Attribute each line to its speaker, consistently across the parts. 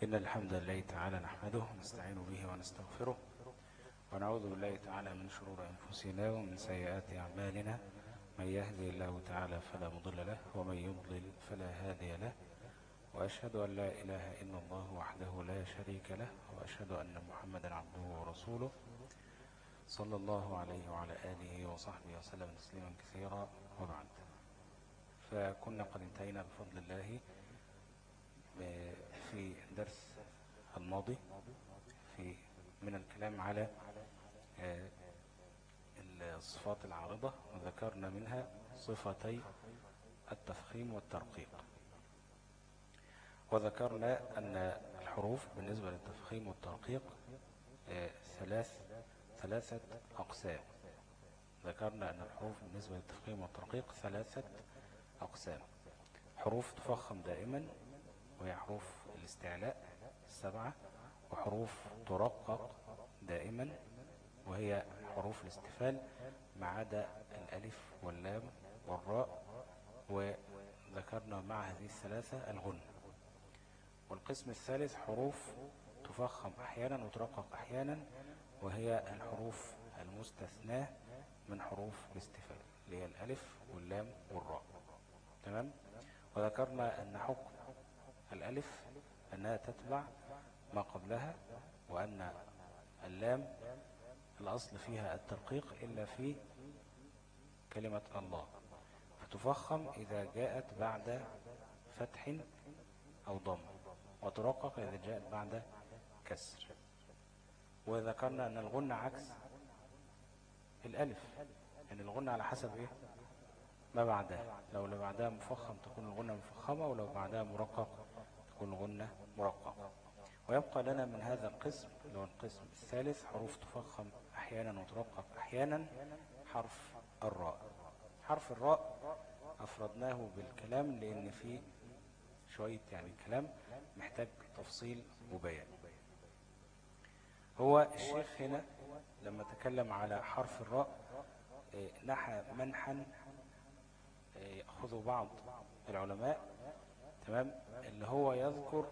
Speaker 1: إن الحمد لله تعالى نحمده ونستعين به ونستغفره ونعوذ بالله تعالى من شرور أنفسنا ومن سيئات أعمالنا من يهدي الله تعالى فلا مضل له ومن يضلل فلا هادي له وأشهد أن لا إله إلا الله وحده لا شريك له وأشهد أن محمدا عبده ورسوله صلى الله عليه وعلى آله وصحبه وسلم تسليما كثيرا وبعد فكنا قد انتهينا بفضل الله في درس الماضي في من الكلام على الصفات العارضة وذكرنا منها صفتي التفخيم والترقيق وذكرنا أن الحروف بالنسبة للتفخيم والترقيق ثلاث ثلاثة أقسام ذكرنا أن الحروف بالنسبة للتفخيم والترقيق ثلاثة أقسام حروف تفخم دائما وهي حروف الاستعلاء السبعة وحروف ترقق دائما وهي حروف الاستفال ما عدا الألف واللام والراء وذكرنا مع هذه الثلاثة الغن والقسم الثالث حروف تفخم أحيانا وترقق أحيانا وهي الحروف المستثناة من حروف الاستفال اللي هي الألف واللام والراء تمام وذكرنا أن حكم الألف أنها تتبع ما قبلها وأن اللام الأصل فيها الترقيق إلا في كلمة الله فتفخم إذا جاءت بعد فتح أو ضم وترقق إذا جاءت بعد كسر وذكرنا أن الغنة عكس الألف يعني الغنة على حسب إيه ما بعدها لو اللي بعدها مفخم تكون الغنة مفخمة ولو بعدها مرقق تكون الغنة مرققة ويبقى لنا من هذا القسم اللي هو القسم الثالث حروف تفخم أحيانا وترقق أحيانا حرف الراء حرف الراء أفردناه بالكلام لأن فيه شوية يعني كلام محتاج تفصيل وبيان هو الشيخ هنا لما تكلم على حرف الراء نحى منحا يأخذه بعض العلماء تمام اللي هو يذكر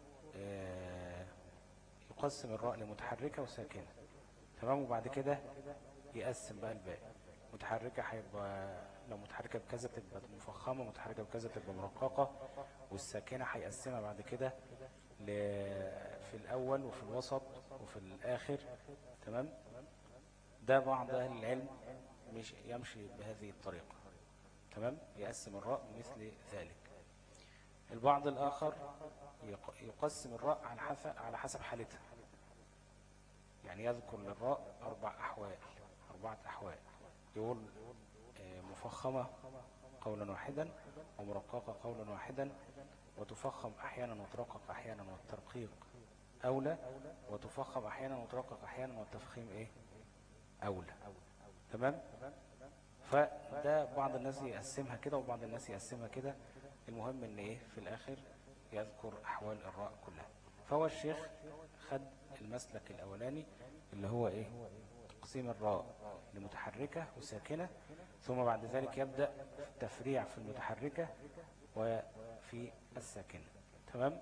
Speaker 1: يقسم الراء لمتحركة وساكنة تمام وبعد كده يقسم بقى الباقي متحركة هيبقى لو متحركة بكذا تبقى مفخمة متحركة بكذا تبقى مرققة والساكنة هيقسمها بعد كده في الأول وفي الوسط وفي الآخر تمام ده بعض أهل العلم مش يمشي بهذه الطريقة تمام يقسم الراء مثل ذلك البعض الآخر يقسم الراء على حسب على حسب حالتها يعني يذكر للراء أربع أحوال أربعة أحوال يقول مفخمة قولا واحدا ومرققة قولا واحدا وتفخم أحيانا وترقق أحيانا والترقيق أولى وتفخم أحيانا وترقق أحيانا والتفخيم إيه أولى تمام فده بعض الناس يقسمها كده وبعض الناس يقسمها كده المهم ان ايه في الاخر يذكر احوال الراء كلها فهو الشيخ خد المسلك الاولاني اللي هو ايه تقسيم الراء لمتحركة وساكنة ثم بعد ذلك يبدأ في التفريع في المتحركة وفي الساكنة تمام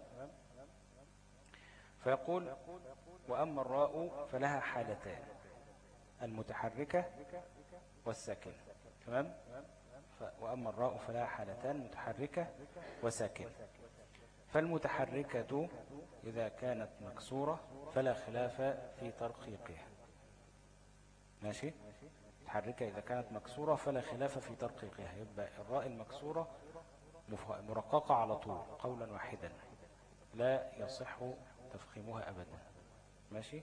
Speaker 1: فيقول وأما الراء فلها حالتان المتحركة والساكنة تمام وأما الراء فلها حالتان متحركة وساكنة فالمتحركة إذا كانت مكسورة فلا خلاف في ترقيقها ماشي متحركة إذا كانت مكسورة فلا خلاف في ترقيقها يبقى الراء المكسورة مرققة على طول قولا واحدا لا يصح تفخيمها أبدا ماشي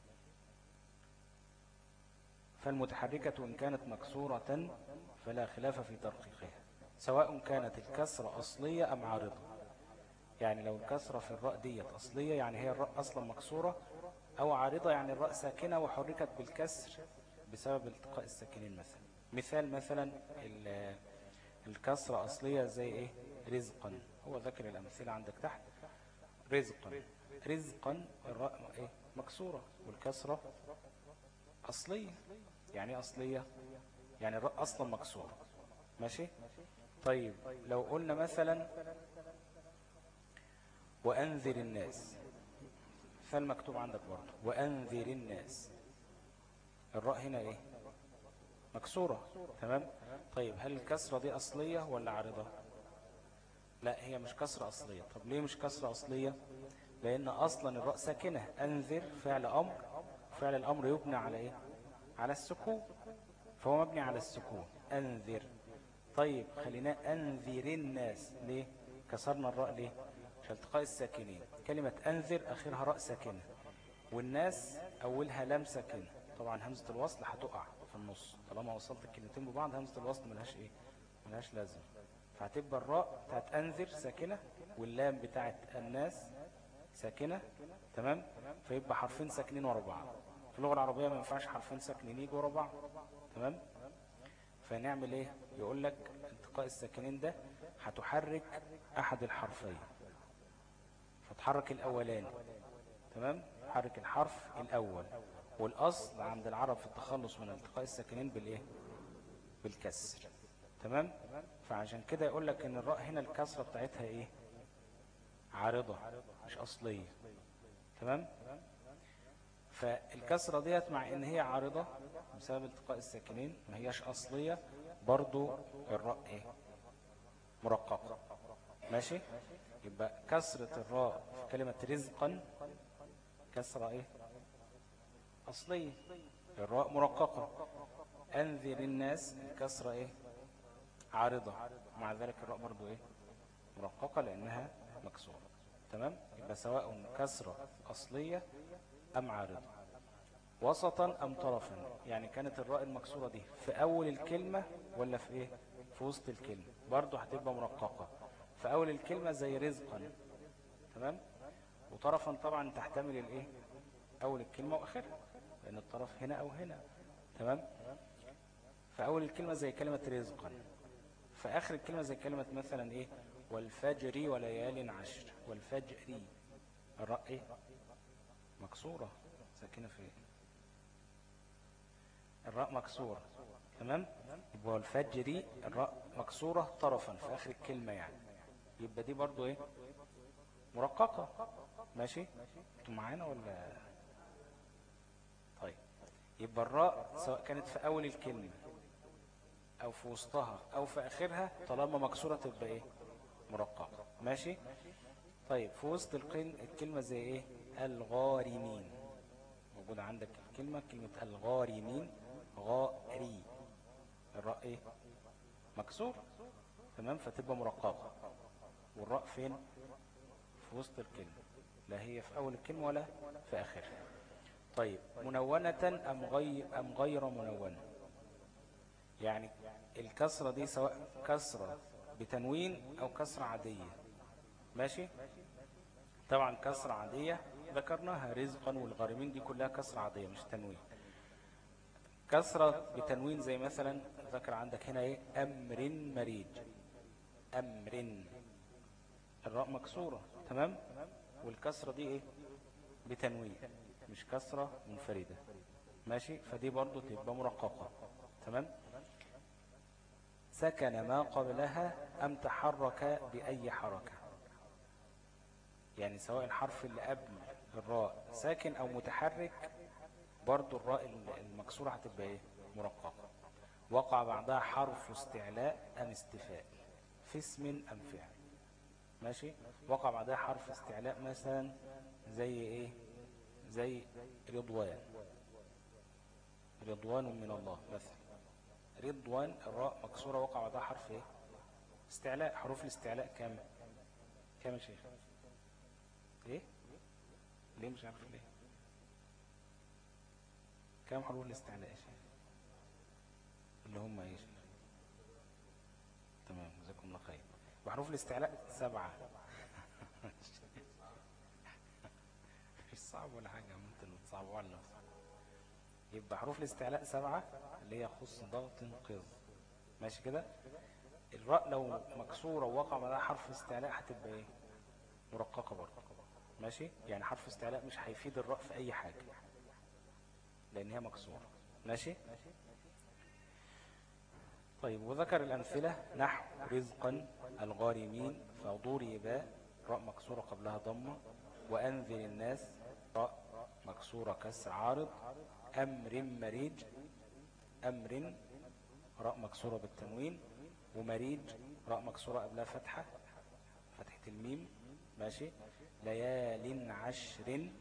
Speaker 1: فالمتحركة إن كانت مكسورة فلا خلاف في ترقيقها سواء كانت الكسرة أصلية أم عارضة يعني لو الكسرة في الراء ديت أصلية يعني هي الراء أصلا مكسورة أو عارضة يعني الراء ساكنة وحركت بالكسر بسبب التقاء الساكنين مثلا مثال مثلا الكسرة أصلية زي إيه رزقا هو ذكر الأمثلة عندك تحت رزقا رزقا الراء إيه مكسورة والكسرة أصلية يعني أصلية يعني الراء أصلا مكسورة ماشي طيب لو قلنا مثلا وأنذر الناس مثال مكتوب عندك برضه وأنذر الناس الراء هنا ايه مكسورة تمام طيب هل الكسرة دي أصلية ولا عارضة لا هي مش كسرة أصلية طب ليه مش كسرة أصلية لأن أصلا الراء ساكنة أنذر فعل أمر فعل الأمر يبنى على إيه على السكون فهو مبني على السكون أنذر طيب خلينا أنذر الناس ليه كسرنا الراء ليه عشان التقاء الساكنين كلمة أنذر آخرها راء ساكنة والناس أولها لام ساكنة طبعا همزة الوصل هتقع في النص طالما وصلت الكلمتين ببعض همزة الوصل ملهاش إيه ملهاش لازم فهتبقى الراء بتاعت أنذر ساكنة واللام بتاعت الناس ساكنة تمام فيبقى حرفين ساكنين ورا بعض في اللغة العربية ما ينفعش حرفين ساكنين يجوا ورا بعض تمام فنعمل ايه يقول لك انتقاء الساكنين ده هتحرك احد الحرفين فتحرك الاولاني تمام حرك الحرف الاول والاصل عند العرب في التخلص من التقاء الساكنين بالايه بالكسر تمام فعشان كده يقول لك ان الراء هنا الكسرة بتاعتها ايه عارضة مش اصلية تمام فالكسرة ديت مع ان هي عارضة بسبب التقاء الساكنين ما هياش اصلية برضو الراء ايه مرققة ماشي يبقى كسرة الراء في كلمة رزقا كسرة ايه اصلية الراء مرققة انذر الناس كسرة ايه عارضة مع ذلك الراء برضو ايه مرققة لانها مكسورة تمام يبقى سواء كسرة اصلية ام عارضة وسطا ام طرفا يعني كانت الراء المكسورة دي في اول الكلمة ولا في ايه في وسط الكلمة برضو هتبقى مرققة في اول الكلمة زي رزقا تمام وطرفا طبعا تحتمل الايه اول الكلمة واخرها لان الطرف هنا او هنا تمام فاول الكلمة زي كلمة رزقا في آخر الكلمة زي كلمة مثلا إيه والفجر وليال عشر والفجر الراء إيه مكسورة ساكنة في إيه؟ الراء مكسورة تمام يبقى والفجر الراء مكسورة طرفا في آخر الكلمة يعني يبقى دي برضو إيه مرققة ماشي انتوا معانا ولا طيب يبقى الراء سواء كانت في أول الكلمة او في وسطها او في اخرها طالما مكسورة تبقى ايه مرققة ماشي طيب في وسط الكلمة زي ايه الغارمين موجود عندك الكلمة كلمة الغارمين غاري الراء ايه مكسور تمام فتبقى مرققة والراء فين في وسط الكلمة لا هي في اول الكلمة ولا في اخرها طيب منونة ام غير ام غير منونة يعني الكسرة دي سواء كسرة بتنوين أو كسرة عادية ماشي طبعا كسرة عادية ذكرناها رزقا والغارمين دي كلها كسرة عادية مش تنوين كسرة بتنوين زي مثلا ذكر عندك هنا ايه أمر مريج أمر الراء مكسورة تمام والكسرة دي ايه بتنوين مش كسرة منفردة ماشي فدي برضو تبقى مرققة تمام سكن ما قبلها أم تحرك بأي حركة يعني سواء الحرف اللي قبل الراء ساكن أو متحرك برضو الراء المكسورة هتبقى ايه مرققة وقع بعدها حرف استعلاء أم استفاء في اسم أم فعل ماشي وقع بعدها حرف استعلاء مثلا زي ايه زي رضوان رضوان من الله مثلا رضوان الراء مكسورة وقع بعدها حرف ايه استعلاء حروف الاستعلاء كام كام يا شيخ ايه ليه مش عارف ليه كام حروف الاستعلاء يا شيخ اللي هم ايه شيخ تمام جزاكم الله خير وحروف الاستعلاء سبعة مش صعب ولا حاجة ممكن تصعبوا على نفسك يبقى حروف الاستعلاء سبعة اللي هي خص ضغط قض ماشي كده الراء لو مكسورة ووقع بعدها حرف استعلاء هتبقى ايه مرققة برضه ماشي يعني حرف استعلاء مش هيفيد الراء في اي حاجة لان هي مكسورة ماشي طيب وذكر الأمثلة نحو رزقا الغارمين فضرب راء مكسورة قبلها ضمة وأنذر الناس راء مكسورة كسر عارض أمر مريج أمر راء مكسورة بالتنوين ومريج راء مكسورة قبلها فتحة فتحة الميم ماشي ليال عشر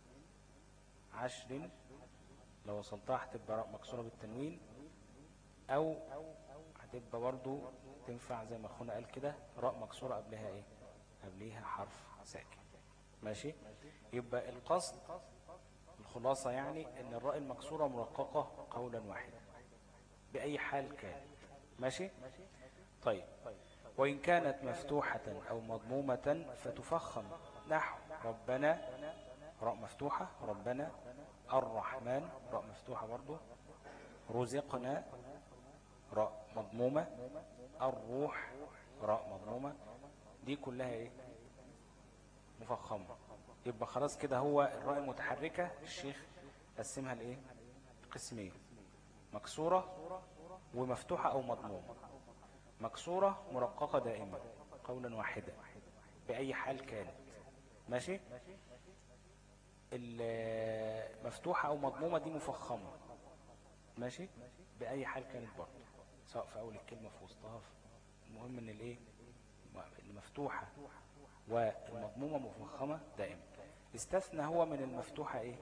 Speaker 1: عشر لو وصلتها هتبقى راء مكسورة بالتنوين او هتبقى برضو تنفع زي ما اخونا قال كده راء مكسورة قبلها ايه قبلها حرف ساكن ماشي يبقى القصد الخلاصة يعني ان الراء المكسورة مرققة قولا واحدا بأي حال كان ماشي طيب وإن كانت مفتوحة أو مضمومة فتفخم نحو ربنا راء مفتوحة ربنا الرحمن راء مفتوحة برضو رزقنا راء مضمومة الروح راء مضمومة دي كلها ايه مفخمة يبقى خلاص كده هو الراء المتحركة الشيخ قسمها لايه قسمين مكسورة ومفتوحة او مضمومة مكسورة مرققة دائما قولا واحدا بأي حال كانت ماشي المفتوحة أو مضمومة دي مفخمة ماشي بأي حال كانت برضه سواء في أول الكلمة في وسطها المهم ان الايه المفتوحة والمضمومة مفخمة دائما استثنى هو من المفتوحة ايه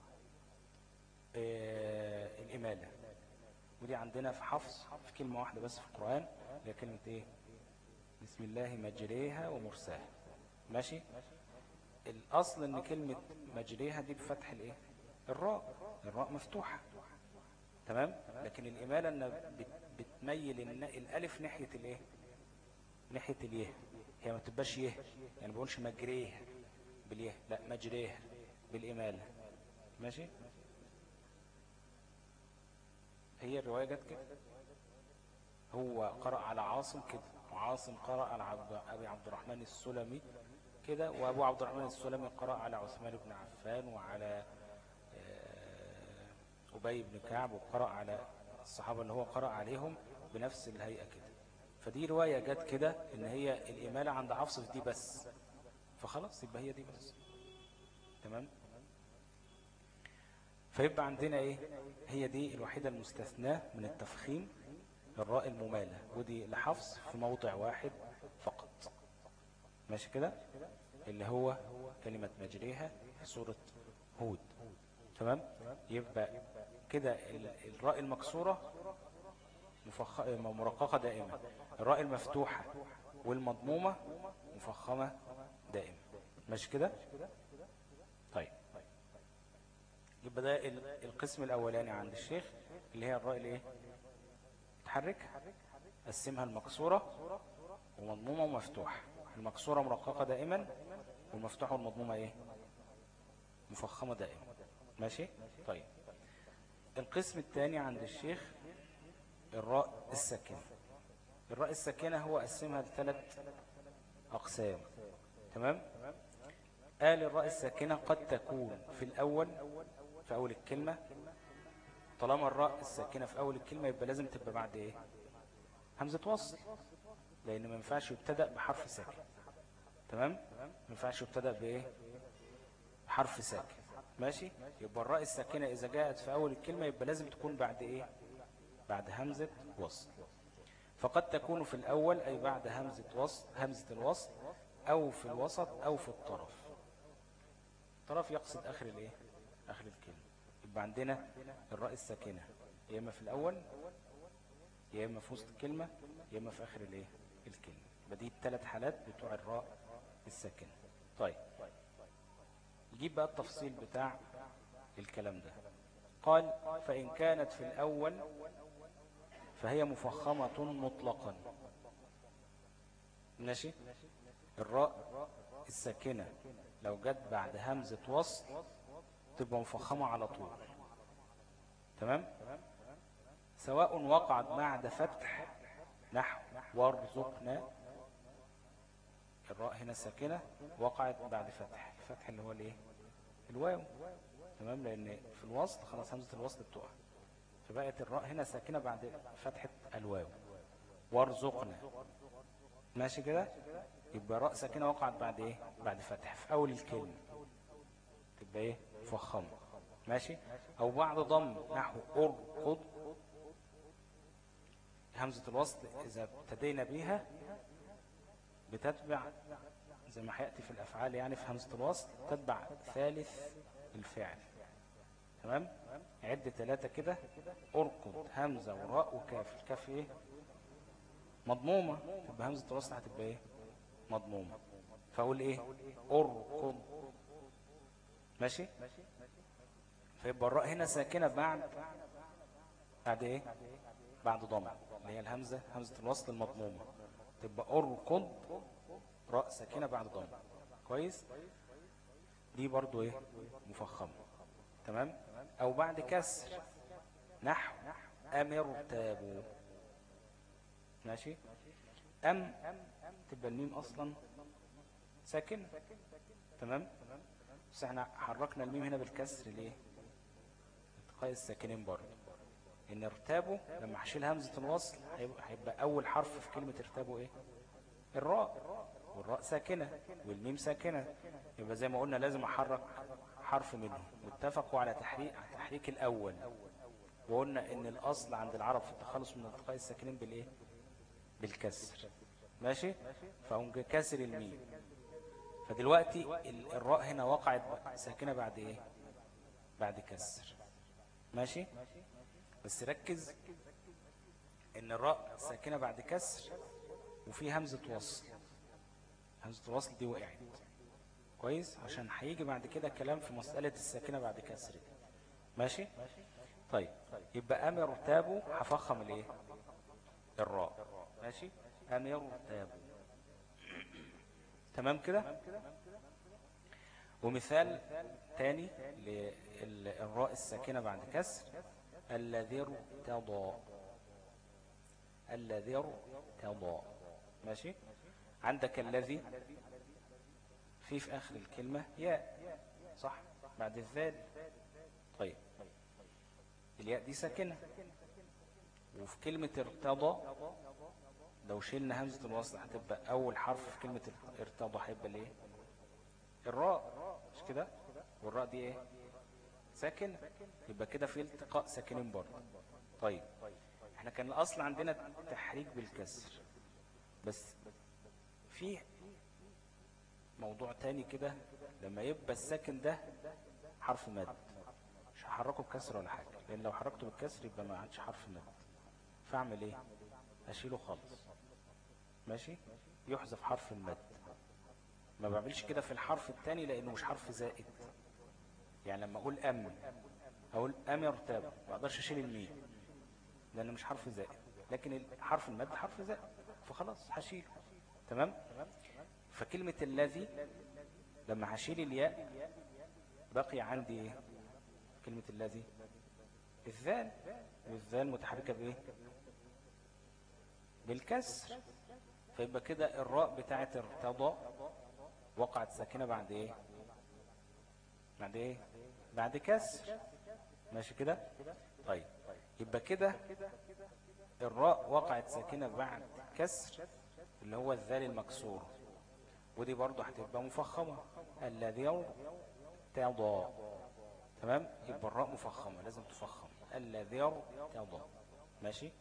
Speaker 1: آه الإمالة ودي عندنا في حفص في كلمة واحدة بس في القرآن هي كلمة ايه بسم الله مجريها ومرساها ماشي الأصل ان كلمة مجريها دي بفتح الايه الراء الراء مفتوحة تمام لكن الإمالة ان بتميل الألف ناحية الايه ناحية اليه هي ما تبقاش يه يعني ما بقولش مجريها باليه لا مجريها بالإمالة ماشي هي الرواية جت كده هو قرأ على عاصم كده وعاصم قرأ على عبد أبي عبد الرحمن السلمي كده وأبو عبد الرحمن السلمي قرأ على عثمان بن عفان وعلى أبي بن كعب وقرأ على الصحابة اللي هو قرأ عليهم بنفس الهيئة كده فدي رواية جت كده ان هي الإمالة عند حفص في دي بس فخلاص يبقى هي دي بس تمام فيبقى عندنا ايه هي دي الوحيدة المستثناة من التفخيم الراء الممالة ودي لحفص في موضع واحد فقط ماشي كده اللي هو كلمة مجريها في سورة هود تمام يبقى كده الراء المكسورة مفخ... مرققة دائما الراء المفتوحة والمضمومة مفخمة دائما ماشي كده طيب يبقى ده القسم الأولاني عند الشيخ اللي هي الراء الايه تحركها قسمها المكسورة ومضمومة ومفتوحة المكسورة مرققة دائما والمفتوحة والمضمومة ايه مفخمة دائما ماشي طيب القسم الثاني عند الشيخ الراء الساكنة الراء الساكنة هو قسمها لثلاث أقسام تمام قال الراء الساكنة قد تكون في الأول في أول الكلمة طالما الراء الساكنة في أول الكلمة يبقى لازم تبقى بعد إيه همزة وصل لأن ما ينفعش يبتدأ بحرف ساكن تمام ما ينفعش يبتدأ بإيه بحرف ساكن ماشي يبقى الراء الساكنة إذا جاءت في أول الكلمة يبقى لازم تكون بعد إيه بعد همزة وصل فقد تكون في الأول أي بعد همزة وصل همزة الوصل أو في الوسط أو في الطرف الطرف يقصد آخر الإيه آخر الكلمة يبقى عندنا الراء الساكنة يا إما في الأول يا إما في وسط الكلمة يا إما في آخر الإيه الكلمة يبقى دي الثلاث حالات بتوع الراء الساكنة طيب نجيب بقى التفصيل بتاع الكلام ده قال فإن كانت في الأول فهي مفخمة مطلقا ماشي الراء الساكنة لو جت بعد همزة وصل تبقى مفخمة على طول تمام سواء وقعت بعد فتح نحو وارزقنا الراء هنا ساكنة وقعت بعد فتح الفتح اللي هو الايه الواو تمام لان في الوصل خلاص همزة الوصل بتقع فبقت الراء هنا ساكنة بعد فتحة الواو وارزقنا ماشي كده يبقى راء ساكنة وقعت بعد ايه بعد فتح في اول الكلمة تبقى ايه فخمة ماشي او بعد ضم نحو ارقد همزة الوصل اذا ابتدينا بيها بتتبع زي ما هيأتي في الافعال يعني في همزة الوصل تتبع ثالث الفعل تمام عد ثلاثة كده ارقد همزة وراء وكاف الكاف ايه مضمومة تبقى همزة الوصل هتبقى ايه مضمومة فاقول ايه ارقد ماشي فيبقى الراء هنا ساكنة بعد بعد ايه بعد ضم اللي هي الهمزة همزة الوصل المضمومة تبقى ارقد راء ساكنة بعد ضم كويس دي برضو ايه مفخمة تمام او بعد كسر نحو امر تابوا ماشي ام تبقى الميم اصلا ساكنة تمام بس احنا حركنا الميم هنا بالكسر ليه التقاء الساكنين برضه ان ارتابوا لما هشيل همزة الوصل هيبقى اول حرف في كلمة ارتابوا ايه الراء والراء ساكنة والميم ساكنة يبقى زي ما قلنا لازم احرك حرف منهم واتفقوا على تحريك تحريك الاول وقلنا ان الاصل عند العرب في التخلص من التقاء الساكنين بالايه بالكسر ماشي فهم كسر الميم فدلوقتي الراء هنا وقعت ساكنة بعد ايه بعد كسر ماشي بس ركز ان الراء ساكنة بعد كسر وفي همزة وصل همزة الوصل دي وقعت كويس عشان هيجي بعد كده كلام في مسألة الساكنة بعد كسر دي ماشي طيب يبقى امر تابوا هفخم الايه الراء ماشي امر تابوا تمام كده ومثال تاني للراء الساكنة بعد كسر الذي ارتضى الذي ارتضى ماشي عندك الذي في في آخر الكلمة ياء صح بعد الذال طيب الياء دي ساكنة وفي كلمة ارتضى لو شلنا همزة الوصل هتبقى أول حرف في كلمة ارتضى هيبقى الايه الراء مش كده والراء دي ايه ساكن يبقى كده في التقاء ساكنين برضه طيب احنا كان الأصل عندنا تحريك بالكسر بس في موضوع تاني كده لما يبقى الساكن ده حرف مد مش هحركه بكسر ولا حاجة لان لو حركته بالكسر يبقى ما عادش حرف مد فاعمل ايه اشيله خالص ماشي يحذف حرف المد ما بعملش كده في الحرف التاني لانه مش حرف زائد يعني لما اقول ام اقول ام يرتاب ما اقدرش اشيل الميم لانه مش حرف زائد لكن حرف المد حرف زائد فخلاص هشيله تمام فكلمة الذي لما هشيل الياء بقي عندي ايه كلمة الذي الذال والذال متحركة بايه بالكسر فيبقى كده الراء بتاعت ارتضى وقعت ساكنة بعد ايه بعد ايه بعد كسر ماشي كده طيب يبقى كده الراء وقعت ساكنة بعد كسر اللي هو الذال المكسور ودي برضه هتبقى مفخمة الذي ارتضى تمام يبقى الراء مفخمة لازم تفخم الذي ارتضى ماشي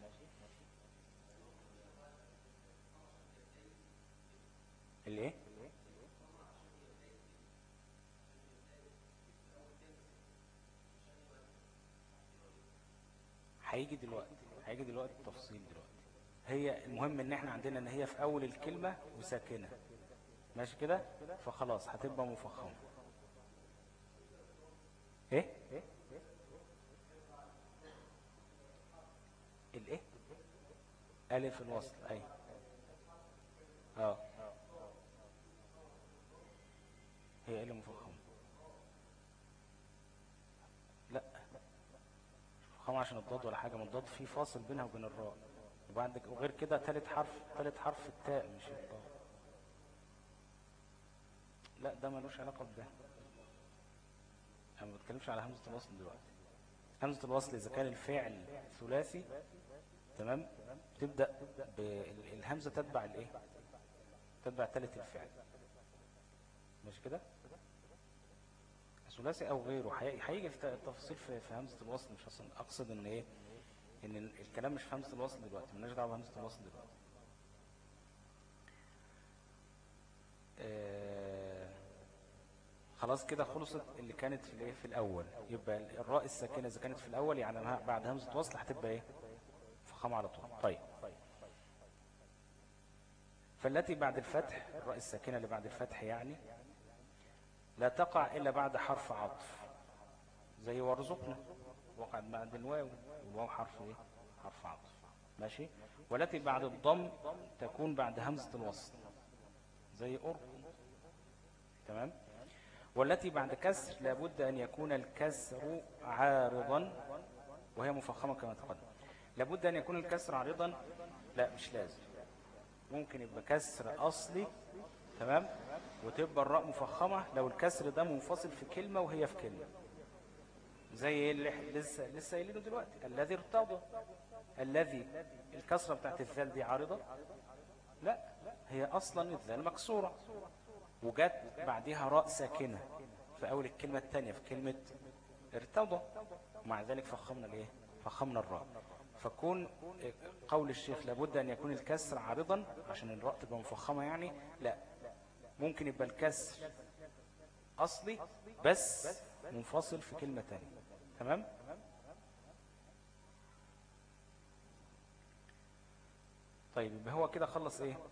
Speaker 1: الايه هيجي دلوقتي هيجي دلوقتي التفصيل دلوقتي هي المهم ان احنا عندنا ان هي في اول الكلمة وساكنة ماشي كده فخلاص هتبقى مفخمة ايه الايه الف الوصل اي اه هي ايه اللي مفخمة لا مش مفخمة عشان الضاد ولا حاجة من الضاد في فاصل بينها وبين الراء وبعد وغير كده ثالث حرف ثالث حرف التاء مش الضاد لا ده ملوش علاقة بده انا ما بتكلمش على همزة الوصل دلوقتي همزة الوصل اذا كان الفعل ثلاثي تمام تبدأ بالهمزة تتبع الايه تتبع ثالث الفعل مش كده ثلاثي او غيره هيجي في التفاصيل في, في همزة الوصل مش اصلا اقصد ان ايه ان الكلام مش في همزة الوصل دلوقتي مالناش دعوه بهمزة الوصل دلوقتي آه خلاص كده خلصت اللي كانت في الايه في الاول يبقى الراء الساكنه اذا كانت في الاول يعني بعد همزه وصل هتبقى ايه فخامه على طول طيب فالتي بعد الفتح الراء الساكنه اللي بعد الفتح يعني لا تقع إلا بعد حرف عطف زي وارزقنا وقعت بعد الواو الواو حرف ايه حرف عطف ماشي والتي بعد الضم تكون بعد همزة الوصل زي أرقم تمام والتي بعد كسر لابد أن يكون الكسر عارضا وهي مفخمة كما تقدم لابد أن يكون الكسر عارضا لا مش لازم ممكن يبقى كسر أصلي تمام وتبقى الراء مفخمة لو الكسر ده منفصل في كلمة وهي في كلمة زي اللي لسه لسه قايلينه دلوقتي الذي ارتضى الذي الكسرة بتاعت الذال دي عارضة لا هي اصلا الذال مكسورة وجت بعدها راء ساكنة في اول الكلمة الثانية في كلمة ارتضى ومع ذلك فخمنا الايه فخمنا الراء فكون قول الشيخ لابد ان يكون الكسر عارضا عشان الراء تبقى مفخمة يعني لا ممكن يبقى الكسر أصلي بس منفصل في كلمة تانية تمام طيب يبقى هو كده خلص ايه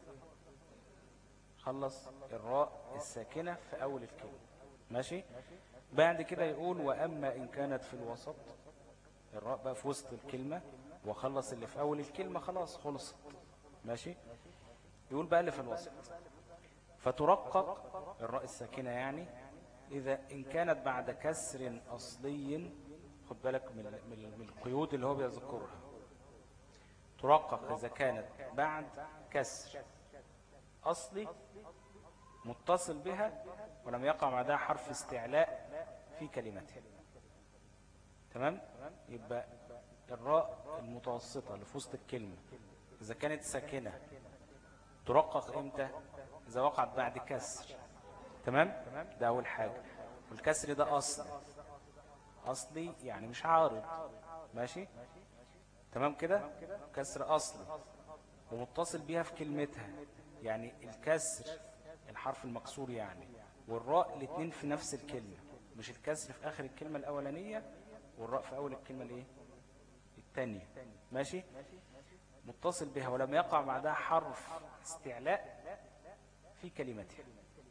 Speaker 1: خلص الراء الساكنة في أول الكلمة ماشي بعد كده يقول وأما إن كانت في الوسط الراء بقى في وسط الكلمة وخلص اللي في أول الكلمة خلاص خلصت ماشي يقول بقى اللي في الوسط فترقق الراء الساكنة يعني إذا إن كانت بعد كسر أصلي خد بالك من من القيود اللي هو بيذكرها ترقق إذا كانت بعد كسر أصلي متصل بها ولم يقع بعدها حرف استعلاء في كلمتها تمام يبقى الراء المتوسطة اللي في وسط الكلمة إذا كانت ساكنة ترقق إمتى إذا وقعت بعد كسر تمام ده أول حاجة والكسر ده أصل أصلي يعني مش عارض ماشي تمام كده كسر أصلي ومتصل بيها في كلمتها يعني الكسر الحرف المكسور يعني والراء الاثنين في نفس الكلمة مش الكسر في آخر الكلمة الأولانية والراء في أول الكلمة الايه الثانية ماشي متصل بها ولم يقع بعدها حرف استعلاء في كلمته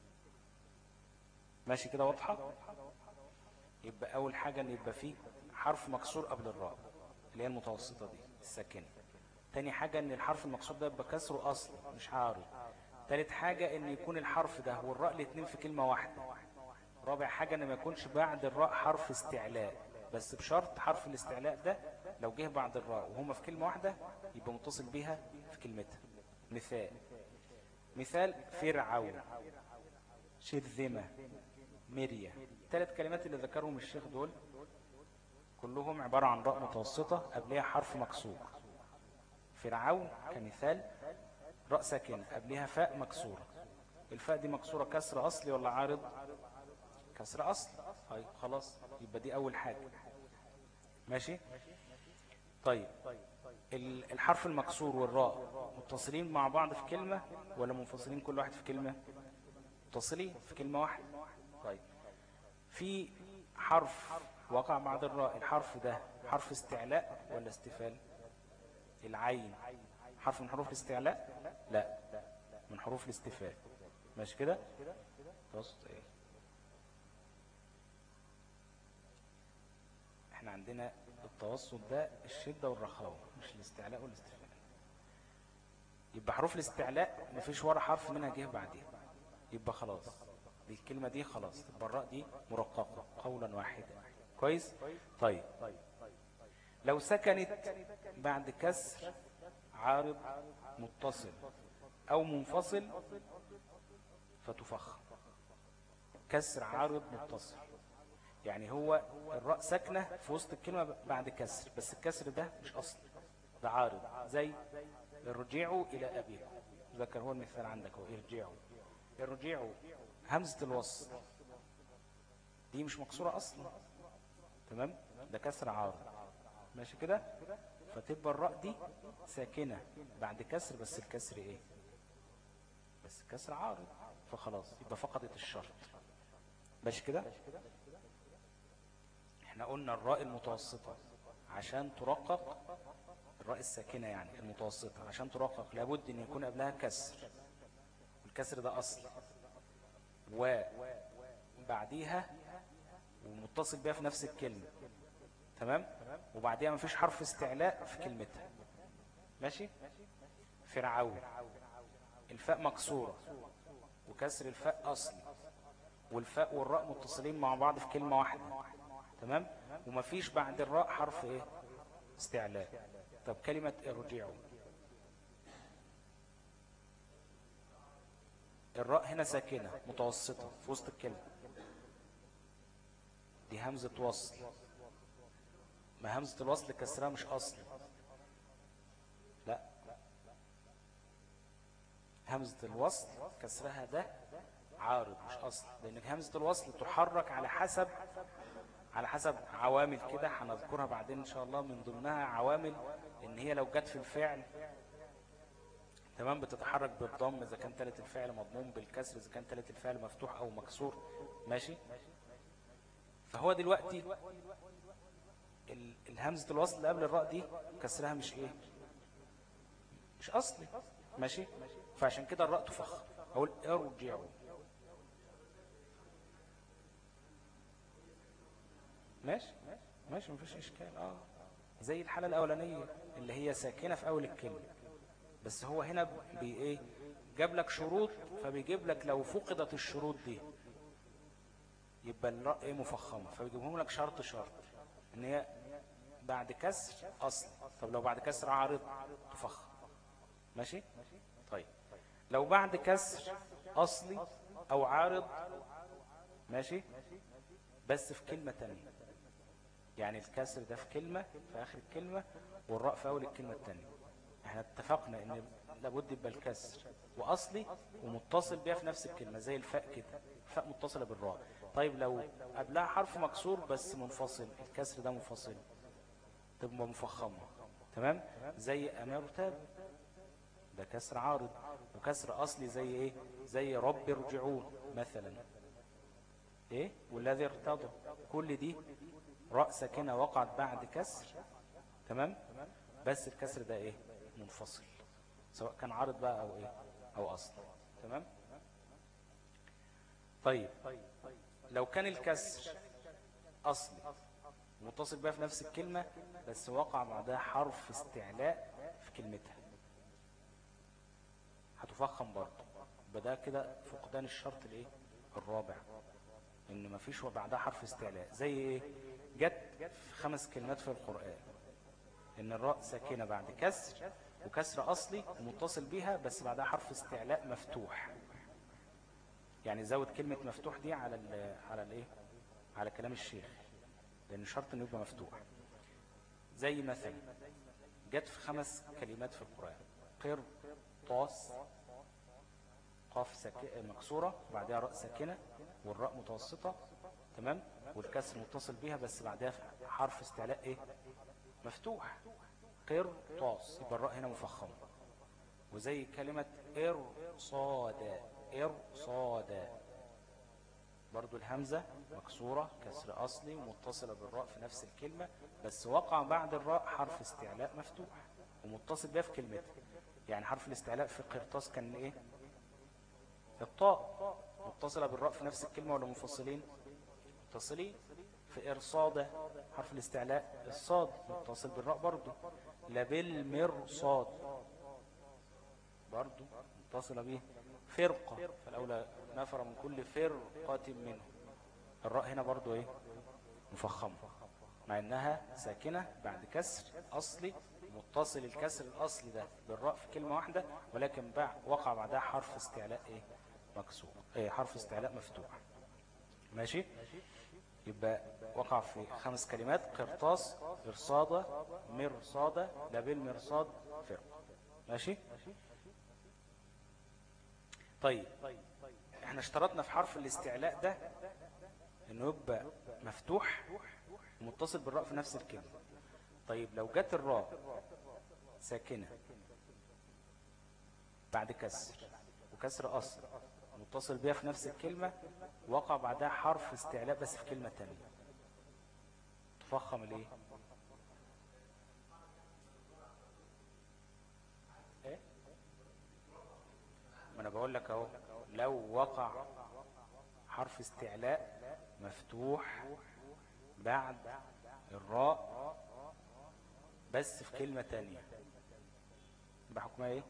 Speaker 1: ماشي كده واضحة يبقى أول حاجة أن يبقى فيه حرف مكسور قبل الراء اللي هي المتوسطة دي الساكنة تاني حاجة أن الحرف المكسور ده يبقى كسره أصل مش عارض تالت حاجة أن يكون الحرف ده والراء الاثنين في كلمة واحدة رابع حاجة أن ما يكونش بعد الراء حرف استعلاء بس بشرط حرف الاستعلاء ده لو جه بعد الراء وهما في كلمة واحدة يبقى متصل بيها في كلمتها مثال مثال فرعون شرذمة مرية ثلاث كلمات اللي ذكرهم الشيخ دول كلهم عبارة عن راء متوسطة قبلها حرف مكسور فرعون كمثال راء ساكنة قبلها فاء مكسورة الفاء دي مكسورة كسر أصلي ولا عارض كسر أصلي طيب خلاص يبقى دي أول حاجة ماشي طيب الحرف المكسور والراء متصلين مع بعض في كلمة ولا منفصلين كل واحد في كلمة متصلين في كلمة واحدة طيب في حرف وقع بعد الراء الحرف ده حرف استعلاء ولا استفال العين حرف من حروف الاستعلاء لا من حروف الاستفال ماشي كده ايه احنا عندنا التوسط ده الشدة والرخاوة مش الاستعلاء والاستفال يبقى حروف الاستعلاء مفيش ورا حرف منها جه بعدين يبقى خلاص دي الكلمة دي خلاص البراء دي مرققة قولا واحدا كويس طيب لو سكنت بعد كسر عارض متصل او منفصل فتفخم كسر عارض متصل يعني هو الراء ساكنة في وسط الكلمة بعد كسر بس الكسر ده مش أصل ده عارض زي ارجعوا إلى أبيكم ذكر هو المثال عندك هو ارجعوا ارجعوا همزة الوصل دي مش مكسورة اصلا تمام ده كسر عارض ماشي كده فتبقى الراء دي ساكنة بعد كسر بس الكسر ايه بس كسر عارض فخلاص يبقى فقدت الشرط ماشي كده احنا قلنا الراء المتوسطة عشان ترقق الراء الساكنة يعني المتوسطة عشان ترقق لابد ان يكون قبلها كسر الكسر ده اصل وبعديها ومتصل بها في نفس الكلمة تمام وبعديها مفيش حرف استعلاء في كلمتها ماشي فرعون الفاء مكسورة وكسر الفاء أصلي والفاء والراء متصلين مع بعض في كلمة واحدة تمام ومفيش بعد الراء حرف ايه استعلاء طب كلمة ارجعوا الراء هنا ساكنة متوسطة في وسط الكلمة دي همزة وصل ما همزة الوصل كسرها مش أصل لا همزة الوصل كسرها ده عارض مش أصل لأن همزة الوصل تحرك على حسب على حسب عوامل كده هنذكرها بعدين إن شاء الله من ضمنها عوامل إن هي لو جت في الفعل تمام بتتحرك بالضم إذا كان ثالث الفعل مضموم بالكسر إذا كان ثالث الفعل مفتوح أو مكسور ماشي فهو دلوقتي الهمزة الوصل اللي قبل الراء دي كسرها مش ايه مش اصلي ماشي فعشان كده الراء تفخ اقول ارجعوا ماشي ماشي مفيش اشكال اه زي الحالة الاولانية اللي هي ساكنة في اول الكلمة بس هو هنا بي ايه جاب لك شروط فبيجيب لك لو فقدت الشروط دي يبقى الراء ايه مفخمة فبيجيبهم لك شرط شرط ان هي بعد كسر اصل طب لو بعد كسر عارض تفخم ماشي طيب لو بعد كسر اصلي او عارض ماشي بس في كلمة تانية يعني الكسر ده في كلمة في اخر الكلمة والراء في اول الكلمة التانية احنا اتفقنا ان لابد يبقى الكسر واصلي ومتصل بيها في نفس الكلمة زي الفاء كده الفاء متصلة بالراء طيب لو قبلها حرف مكسور بس منفصل الكسر ده منفصل تبقى مفخمة تمام زي أمرتاب ده كسر عارض وكسر أصلي زي إيه زي رب ارجعون مثلا إيه والذي ارتضى كل دي راء ساكنة وقعت بعد كسر تمام بس الكسر ده إيه منفصل سواء كان عارض بقى أو إيه أو أصل تمام طيب لو كان الكسر أصلي متصل بها في نفس الكلمة بس وقع بعدها حرف استعلاء في كلمتها هتفخم برضه بدأ كده فقدان الشرط الايه الرابع ان مفيش بعدها حرف استعلاء زي ايه جت في خمس كلمات في القرآن ان الراء ساكنة بعد كسر وكسر اصلي ومتصل بيها بس بعدها حرف استعلاء مفتوح يعني زود كلمة مفتوح دي على ال على الايه على كلام الشيخ لان شرط انه يبقى مفتوح زي مثلا جت في خمس كلمات في القرآن قر طاس قاف سك... مكسورة بعدها راء ساكنة والراء متوسطة تمام والكسر متصل بيها بس بعدها حرف استعلاء ايه مفتوح قر طاس يبقى الراء هنا مفخمة وزي كلمة ارصادا ارصادا برضو الهمزة مكسورة كسر أصلي ومتصلة بالراء في نفس الكلمة بس وقع بعد الراء حرف استعلاء مفتوح ومتصل بها في كلمتها يعني حرف الاستعلاء في قرطاس كان ايه الطاء متصلة بالراء في نفس الكلمة ولا منفصلين متصلين في إرصادة حرف الاستعلاء الصاد متصل بالراء برضو لبالمرصاد برضو متصلة به فرقة فالأولى نفر من كل فرقة منه الراء هنا برضو ايه مفخمة مع انها ساكنة بعد كسر اصلي متصل الكسر الاصلي ده بالراء في كلمة واحدة ولكن وقع بعدها حرف استعلاء ايه مكسور ايه حرف استعلاء مفتوح ماشي يبقى وقع في خمس كلمات قرطاس ارصادة مرصادة لابل مرصاد فرقة ماشي طيب احنا اشترطنا في حرف الاستعلاء ده انه يبقى مفتوح ومتصل بالراء في نفس الكلمة طيب لو جت الراء ساكنة بعد كسر وكسر أصل متصل بها في نفس الكلمة وقع بعدها حرف استعلاء بس في كلمة تانية تفخم الايه ايه ما انا بقول لك اهو لو وقع حرف استعلاء مفتوح بعد الراء بس في كلمة تانية بحكمها ايه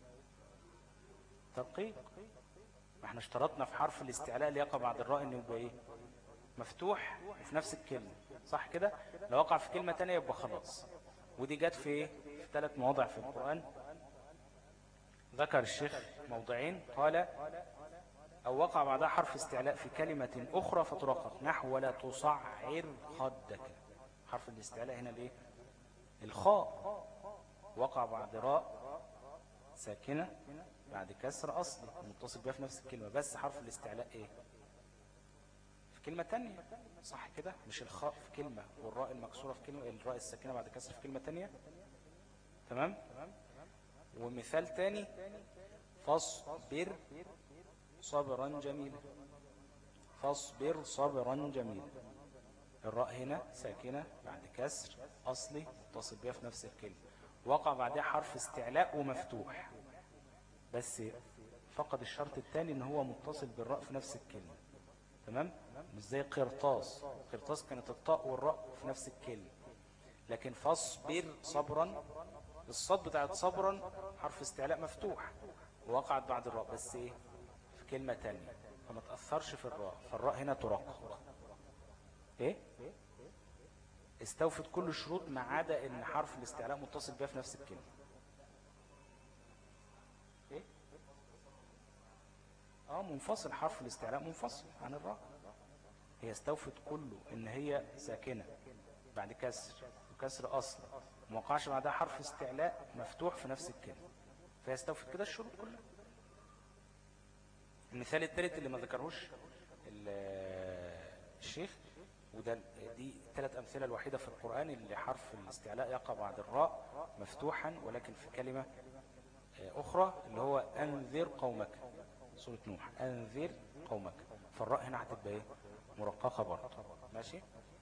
Speaker 1: ترقيق ما احنا اشترطنا في حرف الاستعلاء اللي يقع بعد الراء انه يبقى ايه مفتوح وفي نفس الكلمة صح كده لو وقع في كلمة تانية يبقى خلاص ودي جت في ايه في ثلاث مواضع في القرآن ذكر الشيخ موضعين قال أو وقع بعدها حرف استعلاء في كلمة أخرى فترقق نحو ولا تصعر خدك حرف الاستعلاء هنا الايه الخاء وقع بعد راء ساكنة بعد كسر أصلي متصل بها في نفس الكلمة بس حرف الاستعلاء ايه في كلمة تانية صح كده مش الخاء في كلمة والراء المكسورة في كلمة الراء الساكنة بعد كسر في كلمة تانية تمام ومثال تاني فاصبر صبرا جميلا فاصبر صبرا جميلا الراء هنا ساكنة بعد كسر أصلي متصل بها في نفس الكلمة وقع بعدها حرف استعلاء ومفتوح بس فقد الشرط الثاني ان هو متصل بالراء في نفس الكلمة تمام مش زي قرطاس قرطاس كانت الطاء والراء في نفس الكلمة لكن فاصبر صبرا الصاد بتاعت صبرا حرف استعلاء مفتوح ووقعت بعد الراء بس ايه في كلمة تانية فما تأثرش في الراء فالراء هنا ترقق ايه استوفت كل الشروط ما عدا ان حرف الاستعلاء متصل بها في نفس الكلمة ايه اه منفصل حرف الاستعلاء منفصل عن الراء هي استوفت كله ان هي ساكنة بعد كسر وكسر اصل ما وقعش بعدها حرف استعلاء مفتوح في نفس الكلمة فهي استوفت كده الشروط كلها المثال الثالث اللي ما ذكرهوش الشيخ وده دي ثلاث أمثلة الوحيدة في القرآن اللي حرف الاستعلاء يقع بعد الراء مفتوحا ولكن في كلمة أخرى اللي هو أنذر قومك سورة نوح أنذر قومك فالراء هنا هتبقى ايه مرققة برضه ماشي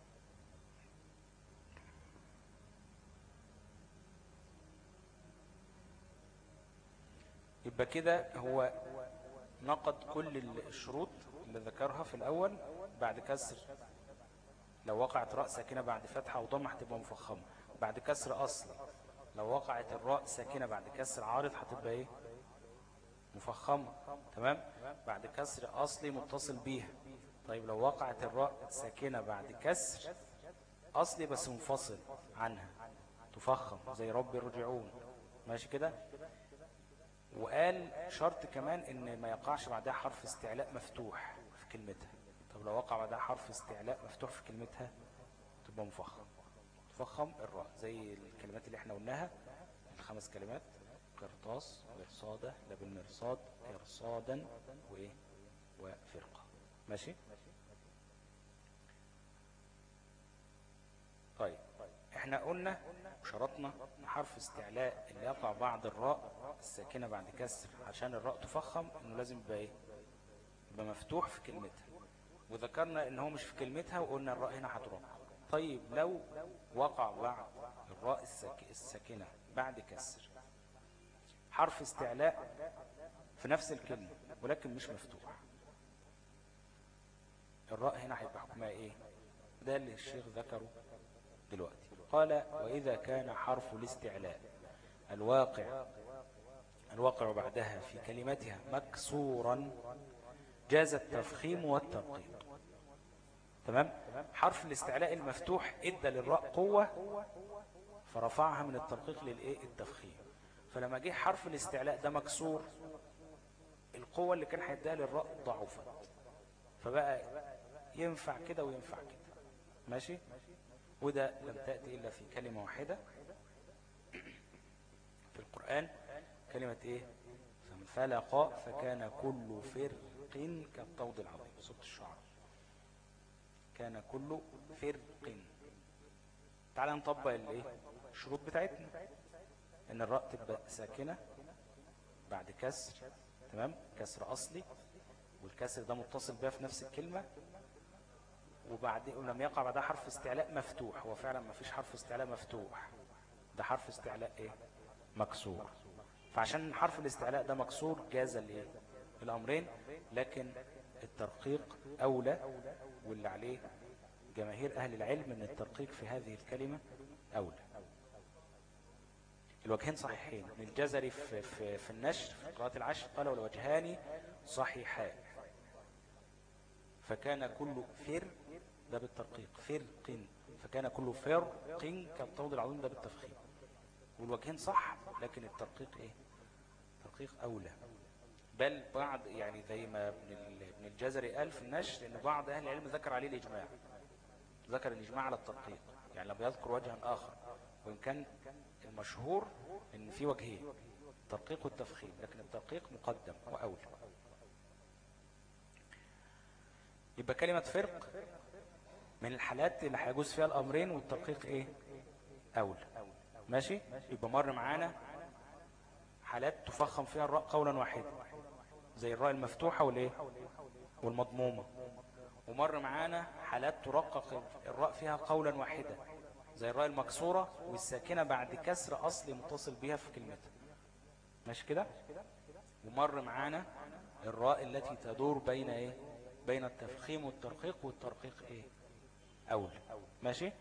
Speaker 1: يبقى كده هو نقض كل الشروط اللي ذكرها في الأول بعد كسر لو وقعت راء ساكنة بعد فتحة أو ضمة هتبقى مفخمة بعد كسر أصل لو وقعت الراء ساكنة بعد كسر عارض هتبقى ايه مفخمة تمام بعد كسر أصلي متصل بيها طيب لو وقعت الراء ساكنة بعد كسر أصلي بس منفصل عنها تفخم زي رب الرجعون ماشي كده وقال شرط كمان ان ما يقعش بعدها حرف استعلاء مفتوح في كلمتها طب لو وقع بعدها حرف استعلاء مفتوح في كلمتها تبقى مفخم تفخم الراء زي الكلمات اللي احنا قلناها الخمس كلمات قرطاس مرصادة لبالمرصاد إرصادا وإيه وفرقة ماشي طيب احنا قلنا وشرطنا ان حرف استعلاء اللي يقع بعد الراء الساكنة بعد كسر عشان الراء تفخم انه لازم يبقى ايه يبقى مفتوح في كلمتها وذكرنا ان هو مش في كلمتها وقلنا الراء هنا هترقق طيب لو وقع بعد الراء الساكنة بعد كسر حرف استعلاء في نفس الكلمة ولكن مش مفتوح الراء هنا هيبقى حكمها ايه ده اللي الشيخ ذكره دلوقتي قال وإذا كان حرف الاستعلاء الواقع الواقع بعدها في كلمتها مكسورا جاز التفخيم والترقيق تمام حرف الاستعلاء المفتوح ادى للراء قوة فرفعها من الترقيق للايه التفخيم فلما جه حرف الاستعلاء ده مكسور القوة اللي كان هيديها للراء ضعفت فبقى ينفع كده وينفع كده ماشي وده لم تأتي إلا في كلمة واحدة في القرآن كلمة إيه فانفلق فكان كل فرق كالطود العظيم سورة الشعر فكان كل فرق تعال نطبق الايه الشروط بتاعتنا ان الراء تبقى ساكنة بعد كسر تمام كسر اصلي والكسر ده متصل بها في نفس الكلمة وبعد ولم يقع بعدها حرف استعلاء مفتوح هو فعلا ما فيش حرف استعلاء مفتوح ده حرف استعلاء ايه مكسور فعشان حرف الاستعلاء ده مكسور جاز الايه الامرين لكن الترقيق اولى واللي عليه جماهير اهل العلم ان الترقيق في هذه الكلمة اولى الوجهين صحيحين من الجزري في, في, في النشر في قراءة العشر قال والوجهان صحيحان فكان كل فر ده بالترقيق فرق فكان كل فرق كالطود العظيم ده بالتفخيم والوجهين صح لكن الترقيق ايه ترقيق اولى بل بعض يعني زي ما ابن ابن الجزري قال في النشر ان بعض اهل العلم ذكر عليه الاجماع ذكر الاجماع على الترقيق يعني لم يذكر وجها اخر وان كان المشهور ان في وجهين الترقيق والتفخيم لكن الترقيق مقدم واولى يبقى كلمة فرق من الحالات اللي هيجوز فيها الامرين والترقيق ايه اولى ماشي يبقى مر معانا حالات تفخم فيها الراء قولا واحدا زي الراء المفتوحة والايه والمضمومة ومر معانا حالات ترقق الراء فيها قولا واحدا زي الراء المكسورة والساكنة بعد كسر أصلي متصل بها في كلمتها ماشي كده ومر معانا الراء التي تدور بين ايه بين التفخيم والترقيق والترقيق ايه أولى ماشي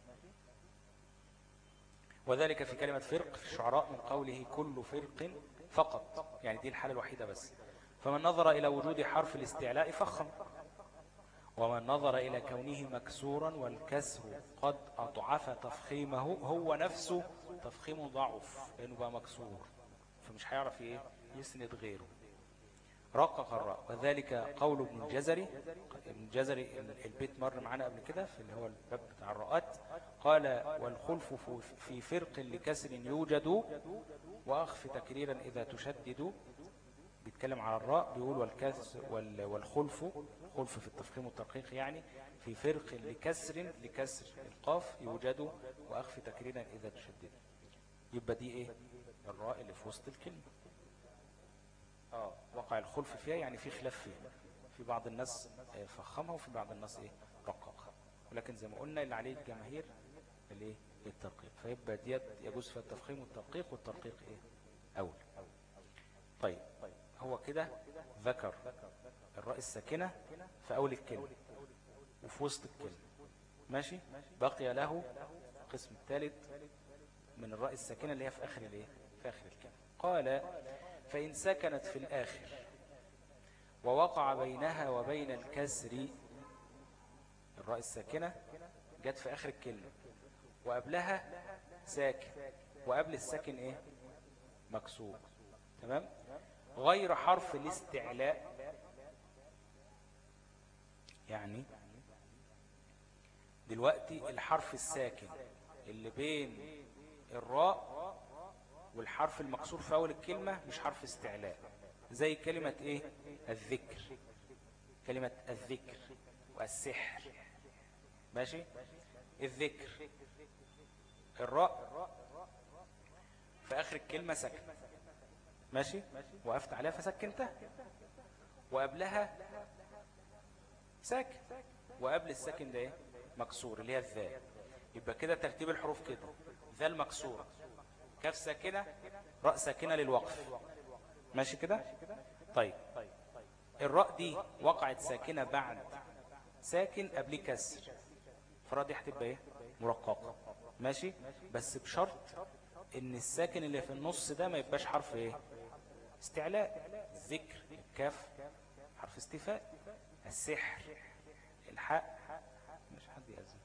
Speaker 1: وذلك في كلمة فرق في الشعراء من قوله كل فرق فقط يعني دي الحالة الوحيدة بس فمن نظر إلى وجود حرف الاستعلاء فخم ومن نظر إلى كونه مكسورا والكسر قد أضعف تفخيمه هو نفسه تفخيمه ضعف لأنه بقى مكسور فمش هيعرف إيه يسند غيره رقق الراء وذلك قول ابن الجزري ابن الجزري البيت مر معنا قبل كده في اللي هو الباب بتاع الراءات قال والخلف في فرق لكسر يوجد وأخف تكريرا إذا تشدد بيتكلم على الراء بيقول والكسر والخلف خلف في التفخيم والترقيق يعني في فرق لكسر لكسر القاف يوجد وأخف تكريرا إذا تشدد يبقى دي إيه الراء اللي في وسط الكلمة آه وقع الخلف فيها يعني في خلاف فيها في بعض الناس فخمها وفي بعض الناس إيه رققها ولكن زي ما قلنا اللي عليه الجماهير الايه الترقيق فيبقى ديت يجوز فيها التفخيم والترقيق والترقيق ايه اول طيب هو كده ذكر الراء الساكنة في اول الكلمة وفي وسط الكلمة ماشي بقي له القسم الثالث من الراء الساكنة اللي هي في اخر الايه في اخر الكلمة قال فإن سكنت في الآخر ووقع بينها وبين الكسر الراء الساكنة جت في آخر الكلمة وقبلها ساكن وقبل الساكن ايه مكسور تمام غير حرف الاستعلاء يعني دلوقتي الحرف الساكن اللي بين الراء والحرف المكسور في أول الكلمة مش حرف استعلاء زي كلمة ايه الذكر كلمة الذكر والسحر ماشي الذكر الراء في آخر الكلمة سكن ماشي وقفت عليها فسكنتها وقبلها ساكن وقبل الساكن ده ايه مكسور اللي هي الذال يبقى كده ترتيب الحروف كده ذال مكسورة كاف ساكنة راء ساكنة للوقف ماشي كده طيب الراء دي وقعت ساكنة بعد ساكن قبل كسر فالراء دي هتبقى ايه مرققة ماشي بس بشرط ان الساكن اللي في النص ده ما يبقاش حرف ايه استعلاء الذكر الكاف حرف استفاء السحر الحق مش حد يأذن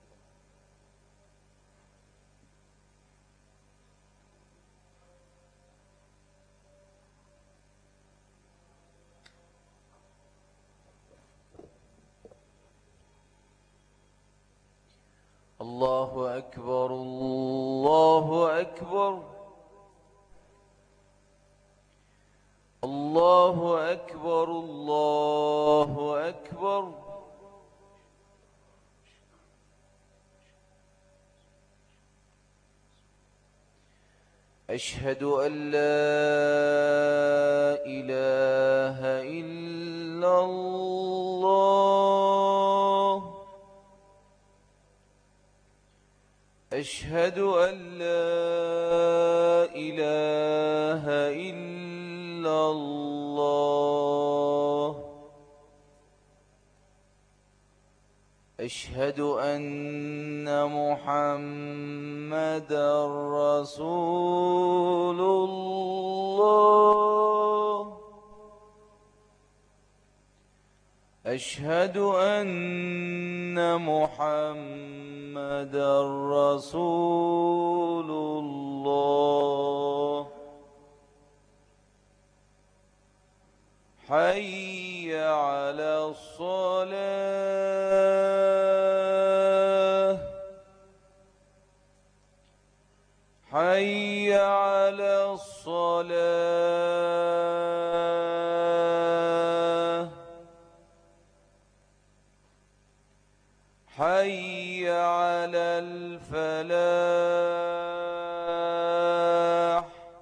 Speaker 2: الله أكبر الله أكبر الله أكبر الله أكبر أشهد أن لا إله إلا الله أشهد أن لا إله إلا الله أشهد أن محمدا رسول الله أشهد أن محمدا رسول الله حي على الصلاة حي على الصلاة حي على الفلاح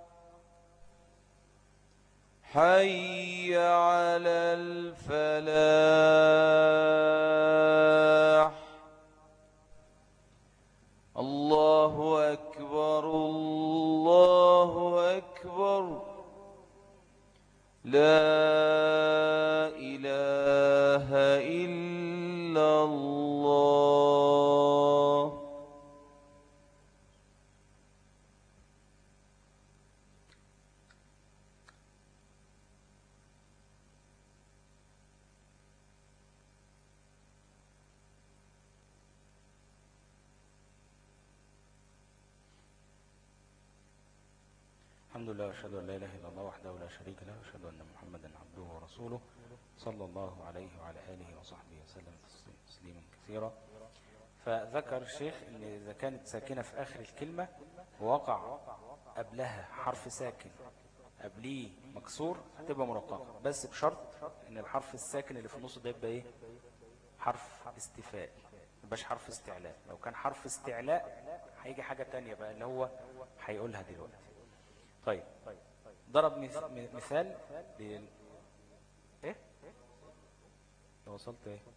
Speaker 2: حي على الفلاح الله أكبر الله أكبر لا إله إلا الله
Speaker 1: الحمد لله واشهد ان لا اله الا الله وحده لا شريك له واشهد ان محمدا عبده ورسوله صلى الله عليه وعلى اله وصحبه وسلم تسليما كثيرا فذكر الشيخ ان اذا كانت ساكنه في اخر الكلمه ووقع قبلها حرف ساكن قبليه مكسور هتبقى مرققه بس بشرط ان الحرف الساكن اللي في النص ده يبقى ايه حرف استفاء ما يبقاش حرف استعلاء لو كان حرف استعلاء هيجي حاجه تانية بقى اللي هو هيقولها دلوقتي طيب ضرب مث- م- مثال لل... ايه لو وصلت ايه